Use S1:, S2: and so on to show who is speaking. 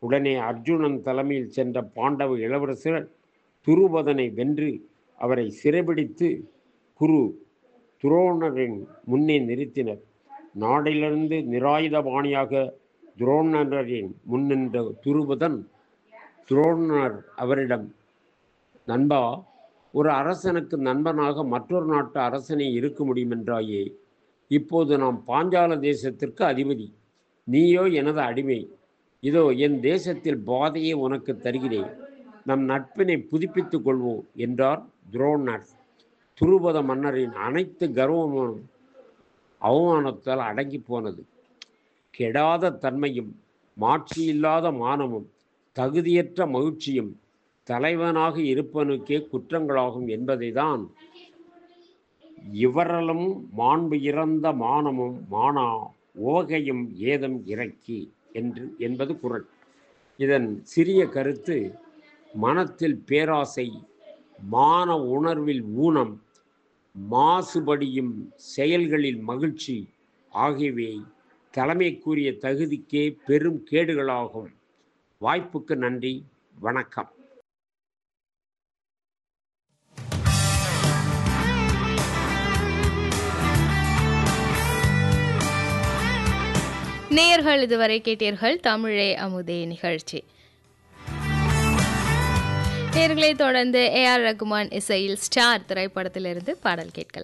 S1: உடனே அர்ஜுனன் தலைமையில் சென்ற பாண்டவ இளவரசர் துருபதனை வென்று அவரை சிறைபிடித்து குரு துரோணரின் முன்னே நிறுத்தினர் நாடிலிருந்து நிராயுதபாணியாக துரோணரின் முன்னின்ற துருபதன் துரோணர் அவரிடம் நண்பா ஒரு அரசனுக்கு நண்பனாக மற்றொரு நாட்டு அரசனை இருக்க முடியும் என்றாயே இப்போது நாம் பாஞ்சால தேசத்திற்கு அதிபதி நீயோ எனது அடிமை இதோ என் தேசத்தில் பாதையை உனக்கு தருகிறேன் நம் நட்பினை புதுப்பித்துக் கொள்வோம் என்றார் துரோணர் துருபத மன்னரின் அனைத்து கர்வமும் அவமானத்தால் அடங்கி போனது கெடாத தன்மையும் மாட்சியில்லாத மானமும் தகுதியற்ற மகிழ்ச்சியும் தலைவனாக இருப்பனுக்கே குற்றங்களாகும் என்பதைதான் இவரலும் மாண்பு இறந்த மானமும் மானா ஓகையும் ஏதம் இறக்கி என்று என்பது குரல் இதன் சிறிய கருத்து மனத்தில் பேராசை மான உணர்வில் ஊனம் மாசுபடியும் செயல்களில் மகிழ்ச்சி ஆகியவை தலைமைக்குரிய தகுதிக்கே பெரும் கேடுகளாகும் வாய்ப்புக்கு நன்றி வணக்கம்
S2: நேயர்கள் இதுவரை கேட்டீர்கள் தமிழே அமுதே நிகழ்ச்சி நேர்களை தொடர்ந்து ஏ ஆர் ரகுமான் இசையில் ஸ்டார் திரைப்படத்திலிருந்து பாடல் கேட்கலாம்